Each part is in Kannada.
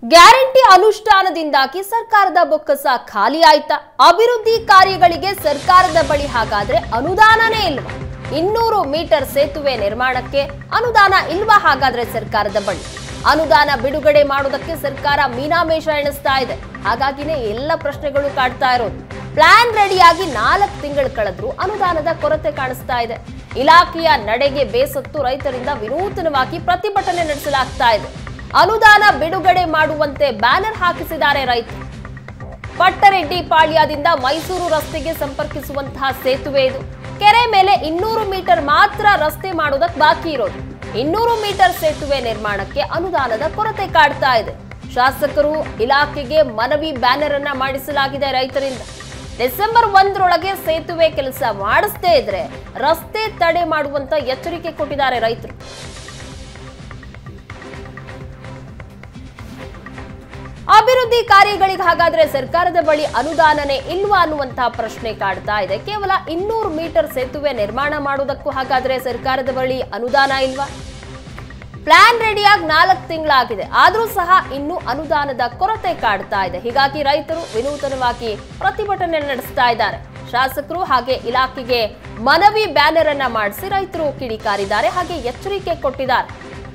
ಗ್ಯಾರಂಟಿ ಅನುಷ್ಠಾನದಿಂದಾಗಿ ಸರ್ಕಾರದ ಬೊಕ್ಕಸ ಖಾಲಿ ಆಯ್ತಾ ಅಭಿವೃದ್ಧಿ ಕಾರ್ಯಗಳಿಗೆ ಸರ್ಕಾರದ ಬಳಿ ಹಾಗಾದ್ರೆ ಅನುದಾನನೇ ಇಲ್ವಾ ಇನ್ನೂರು ಮೀಟರ್ ಸೇತುವೆ ನಿರ್ಮಾಣಕ್ಕೆ ಅನುದಾನ ಇಲ್ವಾ ಹಾಗಾದ್ರೆ ಸರ್ಕಾರದ ಬಳಿ ಅನುದಾನ ಬಿಡುಗಡೆ ಮಾಡೋದಕ್ಕೆ ಸರ್ಕಾರ ಮೀನಾಮೇಷ ಎಣಿಸ್ತಾ ಇದೆ ಹಾಗಾಗಿನೇ ಎಲ್ಲ ಪ್ರಶ್ನೆಗಳು ಕಾಡ್ತಾ ಇರೋದು ಪ್ಲಾನ್ ರೆಡಿಯಾಗಿ ನಾಲ್ಕು ತಿಂಗಳು ಕಳೆದ್ರೂ ಅನುದಾನದ ಕೊರತೆ ಕಾಣಿಸ್ತಾ ಇದೆ ಇಲಾಖೆಯ ನಡೆಗೆ ಬೇಸತ್ತು ರೈತರಿಂದ ವಿನೂತನವಾಗಿ ಪ್ರತಿಭಟನೆ ನಡೆಸಲಾಗ್ತಾ ಇದೆ ಅನುದಾನ ಬಿಡುಗಡೆ ಮಾಡುವಂತೆ ಬ್ಯಾನರ್ ಹಾಕಿಸಿದ್ದಾರೆ ರೈತರು ಪಟ್ಟರೆಡ್ಡಿ ಪಾಳ್ಯದಿಂದ ಮೈಸೂರು ರಸ್ತೆಗೆ ಸಂಪರ್ಕಿಸುವಂತಹ ಸೇತುವೆ ಇದು ಕೆರೆ ಮೇಲೆ ಇನ್ನೂರು ಮೀಟರ್ ಮಾತ್ರ ರಸ್ತೆ ಮಾಡೋದಕ್ಕೆ ಬಾಕಿ ಇರೋದು ಇನ್ನೂರು ಮೀಟರ್ ಸೇತುವೆ ನಿರ್ಮಾಣಕ್ಕೆ ಅನುದಾನದ ಕೊರತೆ ಕಾಡ್ತಾ ಇದೆ ಶಾಸಕರು ಇಲಾಖೆಗೆ ಮನವಿ ಬ್ಯಾನರ್ ಅನ್ನ ಮಾಡಿಸಲಾಗಿದೆ ರೈತರಿಂದ ಡಿಸೆಂಬರ್ ಒಂದರೊಳಗೆ ಸೇತುವೆ ಕೆಲಸ ಮಾಡಿಸದೇ ಇದ್ರೆ ರಸ್ತೆ ತಡೆ ಮಾಡುವಂತ ಎಚ್ಚರಿಕೆ ಕೊಟ್ಟಿದ್ದಾರೆ ರೈತರು ಅಭಿವೃದ್ಧಿ ಕಾರ್ಯಗಳಿಗೆ ಹಾಗಾದ್ರೆ ಸರ್ಕಾರದ ಬಳಿ ಅನುದಾನನೇ ಇಲ್ವಾ ಅನ್ನುವಂತಹ ಪ್ರಶ್ನೆ ಕಾಡ್ತಾ ಇದೆ ಕೇವಲ ಇನ್ನೂರು ಮೀಟರ್ ಸೇತುವೆ ನಿರ್ಮಾಣ ಮಾಡುವುದಕ್ಕೂ ಹಾಗಾದ್ರೆ ಸರ್ಕಾರದ ಬಳಿ ಅನುದಾನ ಇಲ್ವಾ ಪ್ಲಾನ್ ರೆಡಿಯಾಗಿ ನಾಲ್ಕು ತಿಂಗಳಾಗಿದೆ ಆದರೂ ಸಹ ಇನ್ನೂ ಅನುದಾನದ ಕೊರತೆ ಕಾಡ್ತಾ ಇದೆ ಹೀಗಾಗಿ ರೈತರು ವಿನೂತನವಾಗಿ ಪ್ರತಿಭಟನೆ ನಡೆಸ್ತಾ ಇದ್ದಾರೆ ಶಾಸಕರು ಹಾಗೆ ಇಲಾಖೆಗೆ ಮನವಿ ಬ್ಯಾನರ್ ಅನ್ನ ಮಾಡಿಸಿ ರೈತರು ಕಿಡಿಕಾರಿದ್ದಾರೆ ಹಾಗೆ ಎಚ್ಚರಿಕೆ ಕೊಟ್ಟಿದ್ದಾರೆ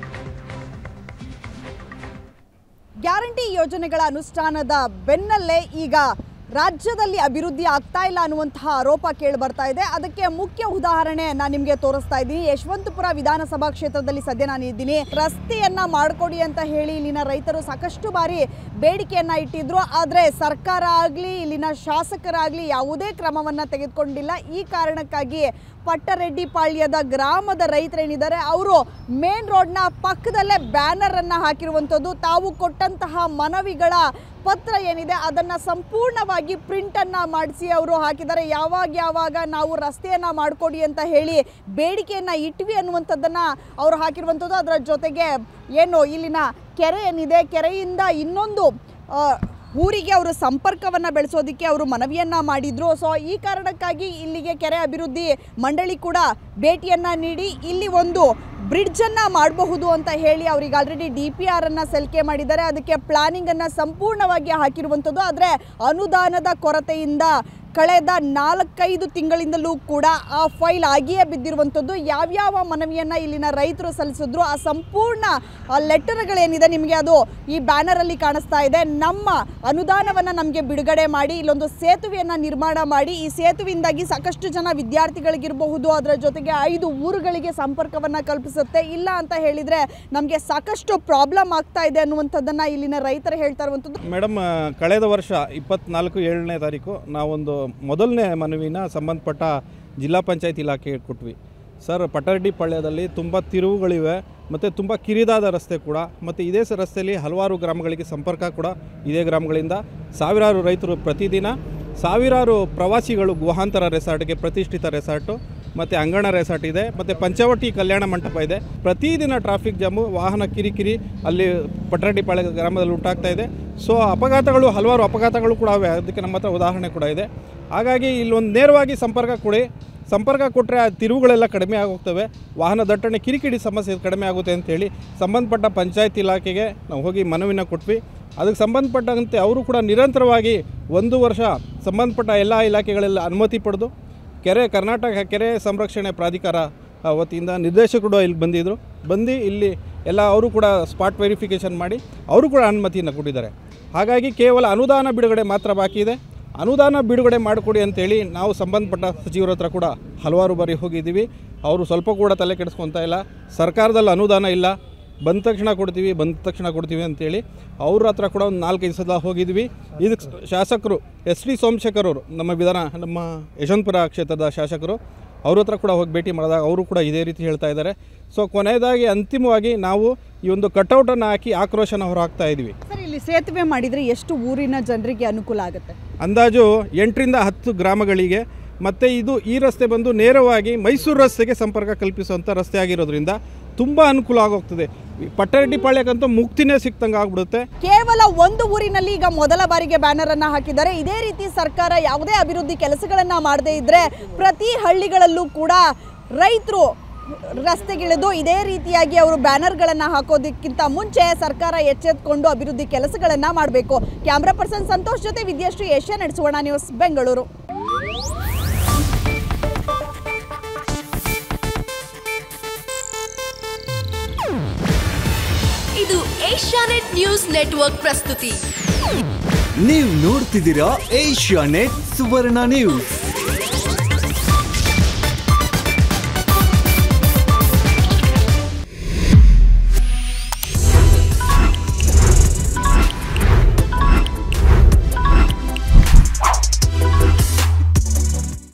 ಗ್ಯಾರಂಟಿ ಯೋಜನೆಗಳ ಅನುಷ್ಠಾನದ ಬೆನ್ನಲ್ಲೇ ಈಗ ರಾಜ್ಯದಲ್ಲಿ ಅಭಿವೃದ್ಧಿ ಆಗ್ತಾ ಇಲ್ಲ ಅನ್ನುವಂತಹ ಆರೋಪ ಕೇಳಿ ಬರ್ತಾ ಇದೆ ಅದಕ್ಕೆ ಮುಖ್ಯ ಉದಾಹರಣೆ ನಾನು ನಿಮಗೆ ತೋರಿಸ್ತಾ ಇದ್ದೀನಿ ಯಶವಂತಪುರ ವಿಧಾನಸಭಾ ಕ್ಷೇತ್ರದಲ್ಲಿ ಸದ್ಯ ನಾನು ಇದ್ದೀನಿ ರಸ್ತೆಯನ್ನ ಮಾಡಿಕೊಡಿ ಅಂತ ಹೇಳಿ ಇಲ್ಲಿನ ರೈತರು ಸಾಕಷ್ಟು ಬಾರಿ ಬೇಡಿಕೆಯನ್ನ ಇಟ್ಟಿದ್ರು ಆದರೆ ಸರ್ಕಾರ ಆಗಲಿ ಇಲ್ಲಿನ ಶಾಸಕರಾಗಲಿ ಯಾವುದೇ ಕ್ರಮವನ್ನು ತೆಗೆದುಕೊಂಡಿಲ್ಲ ಈ ಕಾರಣಕ್ಕಾಗಿ ಪಟ್ಟರೆಡ್ಡಿ ಪಾಳ್ಯದ ಗ್ರಾಮದ ರೈತರೇನಿದ್ದಾರೆ ಅವರು ಮೇನ್ ರೋಡ್ನ ಪಕ್ಕದಲ್ಲೇ ಬ್ಯಾನರ್ ಅನ್ನ ಹಾಕಿರುವಂಥದ್ದು ತಾವು ಕೊಟ್ಟಂತಹ ಮನವಿಗಳ ಪತ್ರ ಏನಿದೆ ಅದನ್ನ ಸಂಪೂರ್ಣವಾಗಿ ಪ್ರಿಂಟ್ ಅನ್ನ ಮಾಡಿಸಿ ಅವರು ಹಾಕಿದ್ದಾರೆ ಯಾವಾಗ ಯಾವಾಗ ನಾವು ರಸ್ತೆಯನ್ನ ಮಾಡಿಕೊಡಿ ಅಂತ ಹೇಳಿ ಬೇಡಿಕೆಯನ್ನ ಇಟ್ವಿ ಅನ್ನುವಂಥದ್ದನ್ನ ಅವರು ಹಾಕಿರುವಂಥದ್ದು ಅದರ ಜೊತೆಗೆ ಏನು ಇಲ್ಲಿನ ಕೆರೆ ಏನಿದೆ ಕೆರೆಯಿಂದ ಇನ್ನೊಂದು ಆ, ಊರಿಗೆ ಅವರು ಸಂಪರ್ಕವನ್ನು ಬೆಳೆಸೋದಕ್ಕೆ ಅವರು ಮನವಿಯನ್ನ ಮಾಡಿದ್ರು ಸೊ ಈ ಕಾರಣಕ್ಕಾಗಿ ಇಲ್ಲಿಗೆ ಕೆರೆ ಅಭಿವೃದ್ಧಿ ಮಂಡಳಿ ಕೂಡ ಭೇಟಿಯನ್ನ ನೀಡಿ ಇಲ್ಲಿ ಒಂದು ಬ್ರಿಡ್ಜನ್ನು ಮಾಡಬಹುದು ಅಂತ ಹೇಳಿ ಅವ್ರಿಗೆ ಆಲ್ರೆಡಿ ಡಿ ಪಿ ಆರ್ ಅನ್ನ ಸಲ್ಲಿಕೆ ಮಾಡಿದ್ದಾರೆ ಅದಕ್ಕೆ ಪ್ಲಾನಿಂಗ್ ಅನ್ನ ಸಂಪೂರ್ಣವಾಗಿ ಹಾಕಿರುವಂಥದ್ದು ಆದರೆ ಅನುದಾನದ ಕೊರತೆಯಿಂದ ಕಳೆದ ನಾಲ್ಕೈದು ತಿಂಗಳಿಂದಲೂ ಕೂಡ ಆ ಫೈಲ್ ಆಗಿಯೇ ಬಿದ್ದಿರುವಂಥದ್ದು ಯಾವ್ಯಾವ ಮನವಿಯನ್ನು ಇಲ್ಲಿನ ರೈತರು ಸಲ್ಲಿಸಿದ್ರು ಆ ಸಂಪೂರ್ಣ ಆ ಲೆಟರ್ಗಳೇನಿದೆ ನಿಮಗೆ ಅದು ಈ ಬ್ಯಾನರಲ್ಲಿ ಕಾಣಿಸ್ತಾ ಇದೆ ನಮ್ಮ ಅನುದಾನವನ್ನು ನಮಗೆ ಬಿಡುಗಡೆ ಮಾಡಿ ಇಲ್ಲೊಂದು ಸೇತುವೆಯನ್ನು ನಿರ್ಮಾಣ ಮಾಡಿ ಈ ಸೇತುವೆಯಿಂದಾಗಿ ಸಾಕಷ್ಟು ಜನ ವಿದ್ಯಾರ್ಥಿಗಳಿಗಿರಬಹುದು ಅದರ ಜೊತೆಗೆ ಐದು ಊರುಗಳಿಗೆ ಸಂಪರ್ಕವನ್ನು ಕಲ್ಪಿಸುತ್ತೆ ಇಲ್ಲ ಅಂತ ಹೇಳಿದರೆ ನಮಗೆ ಸಾಕಷ್ಟು ಪ್ರಾಬ್ಲಮ್ ಆಗ್ತಾ ಇದೆ ಅನ್ನುವಂಥದ್ದನ್ನು ಇಲ್ಲಿನ ರೈತರು ಹೇಳ್ತಾ ಇರುವಂಥದ್ದು ಮೇಡಮ್ ಆ, ಕಳೆದ ವರ್ಷ ಇಪ್ಪತ್ನಾಲ್ಕು ಏಳನೇ ತಾರೀಕು ನಾವೊಂದು ಮೊದಲನೇ ಮನವಿನ ಸಂಬಂಧಪಟ್ಟ ಜಿಲ್ಲಾ ಪಂಚಾಯತ್ ಇಲಾಖೆಗೆ ಕೊಟ್ವಿ ಸರ್ ಪಟ್ಟರೆಡ್ಡಿ ಪಾಳ್ಯದಲ್ಲಿ ತುಂಬ ತಿರುವುಗಳಿವೆ ಮತ್ತು ತುಂಬ ಕಿರಿದಾದ ರಸ್ತೆ ಕೂಡ ಮತ್ತು ಇದೇ ಸ ರಸ್ತೆಯಲ್ಲಿ ಹಲವಾರು ಗ್ರಾಮಗಳಿಗೆ ಸಂಪರ್ಕ ಕೂಡ ಇದೇ ಗ್ರಾಮಗಳಿಂದ ಸಾವಿರಾರು ರೈತರು ಪ್ರತಿದಿನ ಸಾವಿರಾರು ಪ್ರವಾಸಿಗಳು ಗುಹಾಂತರ ರೆಸಾರ್ಟ್ಗೆ ಪ್ರತಿಷ್ಠಿತ ರೆಸಾರ್ಟು ಮತ್ತು ಅಂಗಣ ರೆಸಾರ್ಟ್ ಇದೆ ಮತ್ತು ಪಂಚವಟಿ ಕಲ್ಯಾಣ ಮಂಟಪ ಇದೆ ಪ್ರತಿದಿನ ಟ್ರಾಫಿಕ್ ಜಾಮು ವಾಹನ ಕಿರಿಕಿರಿ ಅಲ್ಲಿ ಪಟ್ಟರೆಡ್ಡಿಪಾಳ್ಯ ಗ್ರಾಮದಲ್ಲಿ ಉಂಟಾಗ್ತಾ ಇದೆ ಸೊ ಅಪಘಾತಗಳು ಹಲವಾರು ಅಪಘಾತಗಳು ಕೂಡ ಅವೆ ಅದಕ್ಕೆ ನಮ್ಮ ಹತ್ರ ಉದಾಹರಣೆ ಕೂಡ ಇದೆ ಹಾಗಾಗಿ ಇಲ್ಲೊಂದು ನೇರವಾಗಿ ಸಂಪರ್ಕ ಕೊಡಿ ಸಂಪರ್ಕ ಕೊಟ್ಟರೆ ಆ ತಿರುವುಗಳೆಲ್ಲ ಕಡಿಮೆ ಆಗೋಗ್ತವೆ ವಾಹನ ದಟ್ಟಣೆ ಕಿರಿಕಿರಿ ಸಮಸ್ಯೆ ಕಡಿಮೆ ಆಗುತ್ತೆ ಅಂತೇಳಿ ಸಂಬಂಧಪಟ್ಟ ಪಂಚಾಯತ್ ಇಲಾಖೆಗೆ ನಾವು ಹೋಗಿ ಮನವಿನ ಕೊಟ್ವಿ ಅದಕ್ಕೆ ಸಂಬಂಧಪಟ್ಟಂತೆ ಅವರು ಕೂಡ ನಿರಂತರವಾಗಿ ಒಂದು ವರ್ಷ ಸಂಬಂಧಪಟ್ಟ ಎಲ್ಲ ಇಲಾಖೆಗಳೆಲ್ಲ ಅನುಮತಿ ಪಡೆದು ಕೆರೆ ಕರ್ನಾಟಕ ಕೆರೆ ಸಂರಕ್ಷಣೆ ಪ್ರಾಧಿಕಾರ ಆ, ವತಿಯಿಂದ ನಿರ್ದೇಶಕರು ಇಲ್ಲಿ ಬಂದಿದ್ದರು ಬಂದು ಇಲ್ಲಿ ಎಲ್ಲ ಅವರು ಕೂಡ ಸ್ಪಾಟ್ ವೆರಿಫಿಕೇಷನ್ ಮಾಡಿ ಅವರು ಕೂಡ ಅನುಮತಿಯನ್ನು ಕೊಟ್ಟಿದ್ದಾರೆ ಹಾಗಾಗಿ ಕೇವಲ ಅನುದಾನ ಬಿಡುಗಡೆ ಮಾತ್ರ ಬಾಕಿ ಇದೆ ಅನುದಾನ ಬಿಡುಗಡೆ ಮಾಡಿಕೊಡಿ ಅಂತೇಳಿ ನಾವು ಸಂಬಂಧಪಟ್ಟ ಸಚಿವರ ಹತ್ರ ಕೂಡ ಹಲವಾರು ಬಾರಿ ಹೋಗಿದ್ದೀವಿ ಅವರು ಸ್ವಲ್ಪ ಕೂಡ ತಲೆ ಕೆಡಿಸ್ಕೊತಾ ಇಲ್ಲ ಸರ್ಕಾರದಲ್ಲಿ ಅನುದಾನ ಇಲ್ಲ ಬಂದ ತಕ್ಷಣ ಕೊಡ್ತೀವಿ ಬಂದ ತಕ್ಷಣ ಕೊಡ್ತೀವಿ ಅಂತೇಳಿ ಅವ್ರ ಹತ್ರ ಕೂಡ ಒಂದು ನಾಲ್ಕೈದು ಸಲ ಹೋಗಿದ್ವಿ ಇದಕ್ಕೆ ಶಾಸಕರು ಎಸ್ ಡಿ ಸೋಮಶೇಖರ್ ಅವರು ನಮ್ಮ ವಿಧಾನ ನಮ್ಮ ಯಶವಂತಪುರ ಕ್ಷೇತ್ರದ ಶಾಸಕರು ಅವ್ರ ಹತ್ರ ಕೂಡ ಹೋಗಿ ಭೇಟಿ ಮಾಡಿದಾಗ ಅವರು ಕೂಡ ಇದೇ ರೀತಿ ಹೇಳ್ತಾ ಇದ್ದಾರೆ ಸೊ ಕೊನೆಯದಾಗಿ ಅಂತಿಮವಾಗಿ ನಾವು ಈ ಒಂದು ಕಟೌಟನ್ನು ಹಾಕಿ ಆಕ್ರೋಶನ ಹೊರಹಾಕ್ತಾ ಇದ್ವಿ ಸರ್ ಇಲ್ಲಿ ಸೇತುವೆ ಮಾಡಿದರೆ ಎಷ್ಟು ಊರಿನ ಜನರಿಗೆ ಅನುಕೂಲ ಆಗುತ್ತೆ ಅಂದಾಜು ಎಂಟರಿಂದ ಹತ್ತು ಗ್ರಾಮಗಳಿಗೆ ಮತ್ತು ಇದು ಈ ರಸ್ತೆ ಬಂದು ನೇರವಾಗಿ ಮೈಸೂರು ರಸ್ತೆಗೆ ಸಂಪರ್ಕ ಕಲ್ಪಿಸುವಂಥ ರಸ್ತೆ ಆಗಿರೋದ್ರಿಂದ ತುಂಬ ಅನುಕೂಲ ಆಗೋಗ್ತದೆ ಪಟ್ಟರೆಡ್ಡಿಪಾಳ್ಯಕ್ಕಂತೂ ಮುಕ್ತಿನೇ ಸಿಕ್ತಂಗೆ ಆಗ್ಬಿಡುತ್ತೆ ಕೇವಲ ಒಂದು ಊರಿನಲ್ಲಿ ಈಗ ಮೊದಲ ಬಾರಿಗೆ ಬ್ಯಾನರ್ ಅನ್ನ ಹಾಕಿದ್ದಾರೆ ಇದೇ ರೀತಿ ಸರ್ಕಾರ ಯಾವುದೇ ಅಭಿವೃದ್ಧಿ ಕೆಲಸಗಳನ್ನ ಮಾಡದೇ ಇದ್ರೆ ಪ್ರತಿ ಹಳ್ಳಿಗಳಲ್ಲೂ ಕೂಡ ರೈತರು ರಸ್ತೆಗಿಳಿದು ಇದೇ ರೀತಿಯಾಗಿ ಅವರು ಬ್ಯಾನರ್ಗಳನ್ನು ಹಾಕೋದಕ್ಕಿಂತ ಮುಂಚೆ ಸರ್ಕಾರ ಎಚ್ಚೆತ್ಕೊಂಡು ಅಭಿವೃದ್ಧಿ ಕೆಲಸಗಳನ್ನು ಮಾಡಬೇಕು ಕ್ಯಾಮ್ರಾ ಪರ್ಸನ್ ಸಂತೋಷ್ ಜೊತೆ ವಿದ್ಯಾಶ್ರೀ ಏಷ್ಯಾ ಸುವರ್ಣ ನ್ಯೂಸ್ ಬೆಂಗಳೂರು ಇದು ಏಷ್ಯಾನೆಟ್ ನ್ಯೂಸ್ ನೆಟ್ವರ್ಕ್ ಪ್ರಸ್ತುತಿ ನೀವು ನೋಡ್ತಿದ್ದೀರಾ ಏಷ್ಯಾ ನೆಟ್ ಸುವರ್ಣ ನ್ಯೂಸ್